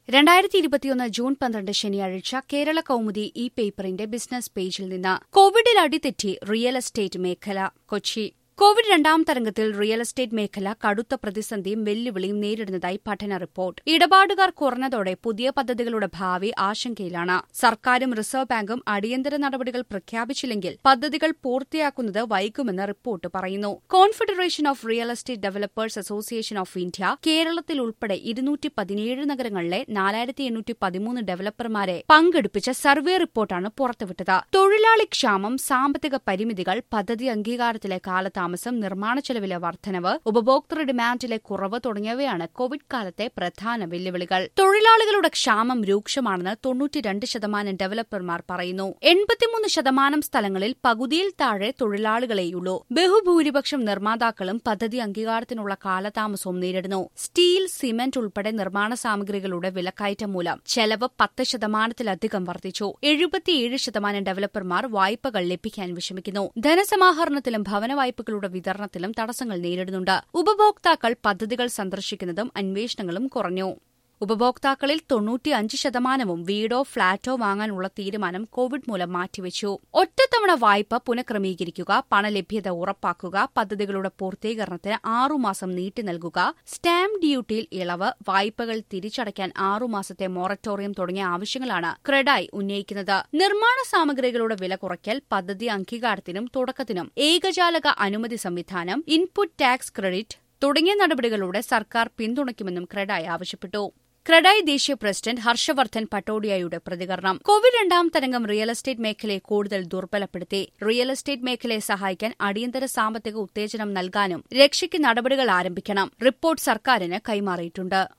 രണ്ടായിരത്തി ഇരുപത്തിയൊന്ന് ജൂൺ പന്ത്രണ്ട് ശനിയാഴ്ച കേരള കൌമുദി ഈ പേപ്പറിന്റെ ബിസിനസ് പേജിൽ നിന്ന് കോവിഡിൽ അടിതെറ്റി റിയൽ എസ്റ്റേറ്റ് മേഖല കൊച്ചി കോവിഡ് രണ്ടാം തരംഗത്തിൽ റിയൽ എസ്റ്റേറ്റ് മേഖല കടുത്ത പ്രതിസന്ധിയും വെല്ലുവിളിയും നേരിടുന്നതായി പഠന റിപ്പോർട്ട് ഇടപാടുകാർ കുറഞ്ഞതോടെ പുതിയ പദ്ധതികളുടെ ഭാവി ആശങ്കയിലാണ് സർക്കാരും റിസർവ് ബാങ്കും അടിയന്തര നടപടികൾ പ്രഖ്യാപിച്ചില്ലെങ്കിൽ പദ്ധതികൾ പൂർത്തിയാക്കുന്നത് വൈകുമെന്ന് റിപ്പോർട്ട് പറയുന്നു Confederation of Real Estate Developers Association of India കേരളത്തിൽ ഉൾപ്പെടെ ഇരുന്നൂറ്റി പതിനേഴ് നഗരങ്ങളിലെ നാലായിരത്തി എണ്ണൂറ്റി പതിമൂന്ന് ഡെവലപ്പർമാരെ പങ്കെടുപ്പിച്ച സർവേ റിപ്പോർട്ടാണ് പുറത്തുവിട്ടത് തൊഴിലാളി ക്ഷാമം സാമ്പത്തിക പരിമിതികൾ പദ്ധതി അംഗീകാരത്തിലെ കാലതാമസം നിർമ്മാണ ചെലവിലെ വർധനവ് ഉപഭോക്തൃ ഡിമാൻഡിലെ കുറവ് തുടങ്ങിയവയാണ് കോവിഡ് കാലത്തെ പ്രധാന വെല്ലുവിളികൾ തൊഴിലാളികളുടെ ക്ഷാമം രൂക്ഷമാണെന്ന് തൊണ്ണൂറ്റിരണ്ട് ശതമാനം ഡെവലപ്പർമാർ പറയുന്നു എൺപത്തിമൂന്ന് ശതമാനം സ്ഥലങ്ങളിൽ പകുതിയിൽ താഴെ തൊഴിലാളികളെയുള്ളൂ ബഹുഭൂരിപക്ഷം നിർമ്മാതാക്കളും പദ്ധതി അംഗീകാരത്തിനുള്ള കാലതാമസവും നേരിടുന്നു സ്റ്റീൽ സിമന്റ് ഉൾപ്പെടെ നിർമ്മാണ സാമഗ്രികളുടെ വിലക്കയറ്റം മൂലം ചെലവ് പത്ത് ശതമാനത്തിലധികം വർദ്ധിച്ചു എഴുപത്തിയേഴ് ശതമാനം ഡെവലപ്പർമാർ വായ്പകൾ ലഭിക്കാൻ വിഷമിക്കുന്നു ധനസമാഹരണത്തിലും ഭവന വായ്പകളുടെ വിതരണത്തിലും തടസ്സങ്ങൾ നേരിടുന്നുണ്ട് ഉപഭോക്താക്കൾ പദ്ധതികൾ സന്ദർശിക്കുന്നതും അന്വേഷണങ്ങളും കുറഞ്ഞു ഉപഭോക്താക്കളിൽ തൊണ്ണൂറ്റിയഞ്ച് ശതമാനവും വീടോ ഫ്ളാറ്റോ വാങ്ങാനുള്ള തീരുമാനം കോവിഡ് മൂലം മാറ്റിവെച്ചു ഒറ്റത്തവണ വായ്പ പുനഃക്രമീകരിക്കുക പണലഭ്യത ഉറപ്പാക്കുക പദ്ധതികളുടെ പൂർത്തീകരണത്തിന് ആറുമാസം നീട്ടി നൽകുക സ്റ്റാമ്പ് ഡ്യൂട്ടിയിൽ ഇളവ് വായ്പകൾ തിരിച്ചടയ്ക്കാൻ ആറുമാസത്തെ മൊറട്ടോറിയം തുടങ്ങിയ ആവശ്യങ്ങളാണ് ക്രെഡായി ഉന്നയിക്കുന്നത് നിർമ്മാണ സാമഗ്രികളുടെ വില കുറയ്ക്കൽ പദ്ധതി അംഗീകാരത്തിനും തുടക്കത്തിനും ഏകജാലക അനുമതി സംവിധാനം ഇൻപുട്ട് ടാക്സ് ക്രെഡിറ്റ് തുടങ്ങിയ നടപടികളുടെ സർക്കാർ പിന്തുണയ്ക്കുമെന്നും ക്രെഡായി ആവശ്യപ്പെട്ടു ക്രെഡായി ദേശീയ പ്രസിഡന്റ് ഹർഷവർദ്ധൻ പട്ടോഡിയയുടെ പ്രതികരണം കോവിഡ് രണ്ടാം തരംഗം റിയൽ എസ്റ്റേറ്റ് മേഖലയെ കൂടുതൽ ദുർബലപ്പെടുത്തി റിയൽ എസ്റ്റേറ്റ് മേഖലയെ സഹായിക്കാൻ അടിയന്തര സാമ്പത്തിക ഉത്തേജനം നൽകാനും രക്ഷയ്ക്ക് നടപടികൾ ആരംഭിക്കണം റിപ്പോർട്ട് സർക്കാരിന് കൈമാറിയിട്ടുണ്ട്